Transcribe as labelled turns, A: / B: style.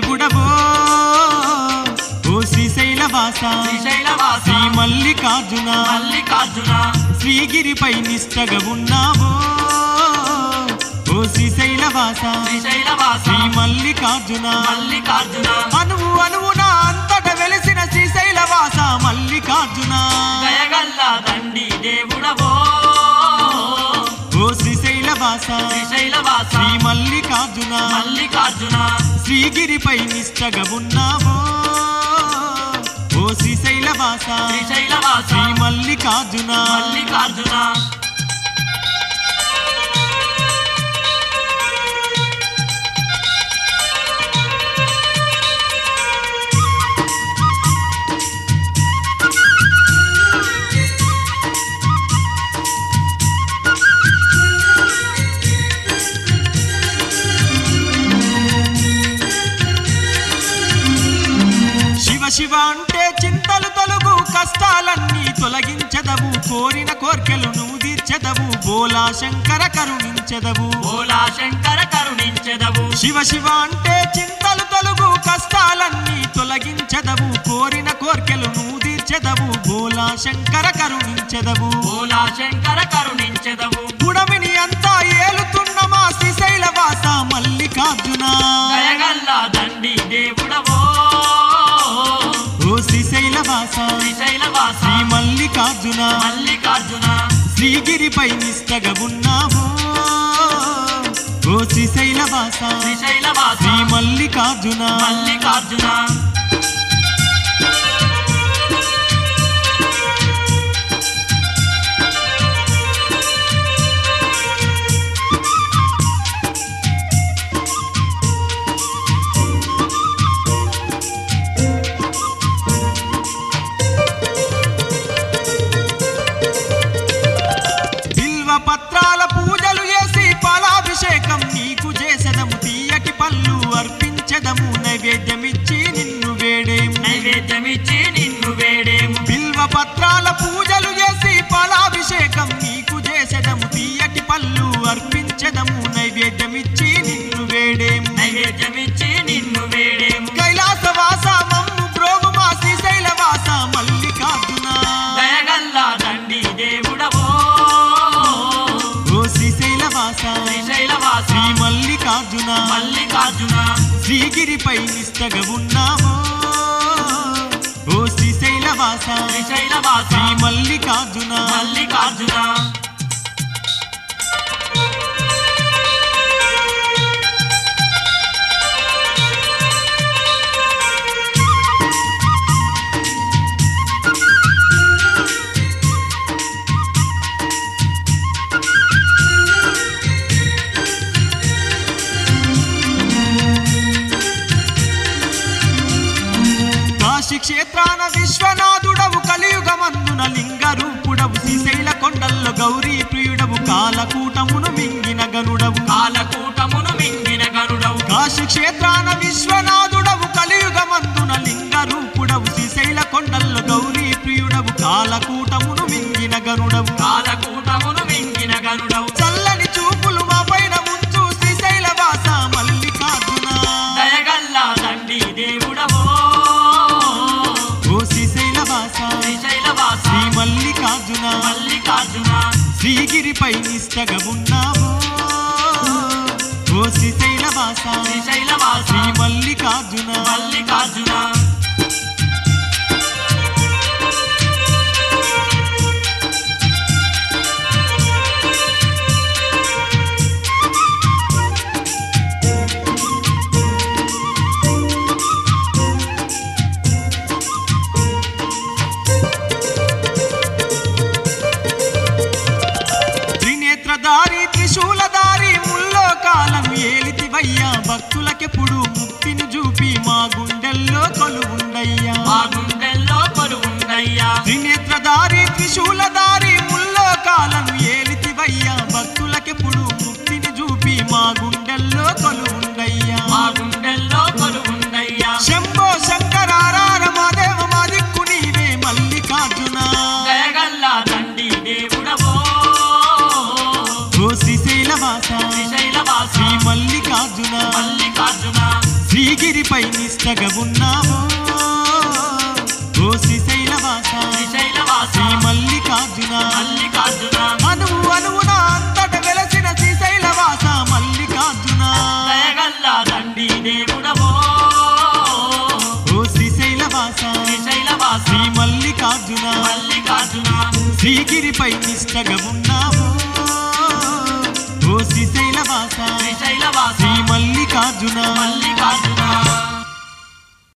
A: దేవుడవో ఓ శ్రీశైల వాస
B: శ్రీశైలవాస
A: శ్రీ మల్లికార్జున
B: మల్లికార్జున
A: శ్రీగిరిపై నిష్టగా ఉన్నావో ఓ శ్రీశైల వాస
B: శ్రీశైలవాస
A: శ్రీ మల్లికార్జున
B: మల్లికార్జున
A: అనువు అనువున అంతట వెలిసిన శ్రీశైల వాస మల్లికార్జున
B: దయగల్ల దండి దేవుడవో
A: ఓ శ్రీశైల వాస
B: శ్రీశైలవాస
A: శ్రీ మల్లికార్జున
B: మల్లికార్జున
A: శ్రీగిరిపై నిష్టగా ఉన్నావో ఓ శ్రీశైల వాస
B: శ్రీశైలవాస
A: శ్రీ మల్లికార్జున
B: మల్లికార్జున
A: శివ శివ అంటే చింతలు తొలుగు కష్టాలన్నీ తొలగించదవు కోరిన కోర్కెలు నువ్వు తీర్చెదవు బోలా శంకర కరుణించెదవు
B: ఓలా శంకర కరుణించెదవు
A: శివ శివ అంటే చింతలు తొలుగు కష్టాలన్నీ తొలగించదవు కోరిన కోర్కెలు నువ్వు తీర్చెదవు బోలా శంకర కరుణించెదవు
B: ఓలా శంకర కరుణించెదవు
A: గుడమిని అంతా ఏలుతున్న మా శ్రీశైల వాస మల్లికార్జున
B: దయగల్ల దండి దేవుడవో
A: ఓ శ్రీశైల వాస
B: శ్రీశైలవాస
A: శ్రీ మల్లికార్జున
B: మల్లికార్జున
A: శ్రీగిరిపై నిష్టగా ఉన్నావు ఓ శ్రీశైల వాస
B: శ్రీశైలవాస
A: శ్రీ మల్లికార్జున
B: మల్లికార్జున
A: బిల్వ పత్రాల పూజలు చేసి పాలాభిషేకం నీకు చేసెదము తీయటి పళ్ళు అర్పించెదము నైవేద్యమిచ్చి నిన్ను వేడేము
B: నైవేద్యమిచ్చి నిన్ను వేడేము
A: బిల్వ పత్రాల పూజలు చేసి పాలాభిషేకం నీకు చేసెదము తీయటి పళ్ళు అర్పించెదము నైవేద్యమిచ్చి నిన్ను వేడేము
B: నైవేద్యమిచ్చి నిన్ను వేడేము
A: కైలాసవాస మమ్ము ప్రోగు మా శ్రీశైల వాస మల్లికార్జున
B: దయగల్ల దండి దేవుడవో
A: ఓ శ్రీశైల వాస
B: శ్రీశైలవాస
A: శ్రీ మల్లికార్జున
B: మల్లికార్జున
A: శ్రీగిరిపై నిష్టగా ఉన్నావో ఓ శ్రీశైల వాస
B: శ్రీశైలవాస
A: శ్రీ మల్లికార్జున
B: మల్లికార్జున
A: కాశీ క్షేత్రాన విశ్వనాథుడవు కలియుగమందున లింగ రూపుడవు శ్రీశైల కొండల్లో గౌరీ ప్రియుడవు కాలకూటమును మింగిన గనుడవు
B: కాలకూటమును మింగిన గరుడవు
A: కాశీ క్షేత్రాన విశ్వనాథుడవు కలియుగమందున లింగ రూపుడవు శ్రీశైల కొండల్లో గౌరీ ప్రియుడవు కాలకూటమును మింగిన గనుడవు
B: కాలకూటమును మింగిన గరుడవు
A: చల్లని చూపులు మా పైన ముంచు శ్రీశైల వాస మల్లికార్జున
B: దయగల్ల దండి దేవుడవో
A: ఓ శ్రీశైల వాస
B: శ్రీశైలవాస
A: శ్రీ మల్లికార్జున
B: మల్లికార్జున
A: శ్రీగిరిపై నిష్టగా ఉన్నావు ఓ శ్రీశైల వాస
B: శ్రీశైలవాస
A: శ్రీ మల్లికార్జున
B: మల్లికార్జున
A: త్రినేత్రధారి త్రిశూలధారి ముల్లోకాలను ఏలితివయ్యా భక్తులకెప్పుడు ముక్తిని చూపి మా గుండెల్లో కొలు శ్రీగిరిపై నిష్టగా ఉన్నావు ఓ శ్రీశైలవాస
B: శ్రీశైలవాస
A: శ్రీ మల్లికార్జున
B: మల్లికార్జున
A: అనువు అనువున అంతట వెలసిన శ్రీశైలవాస మల్లికార్జున
B: దయగల్ల దండి దేవుడవో
A: ఓ శ్రీశైలవాస
B: శ్రీశైలవాస
A: శ్రీ మల్లికార్జున
B: మల్లికార్జున
A: శ్రీగిరిపై నిష్టగా ఉన్నావు ఓ శ్రీశైలవాస
B: శ్రీశైలవాస
A: శ్రీ మల్లికార్జున
B: మల్లికార్జున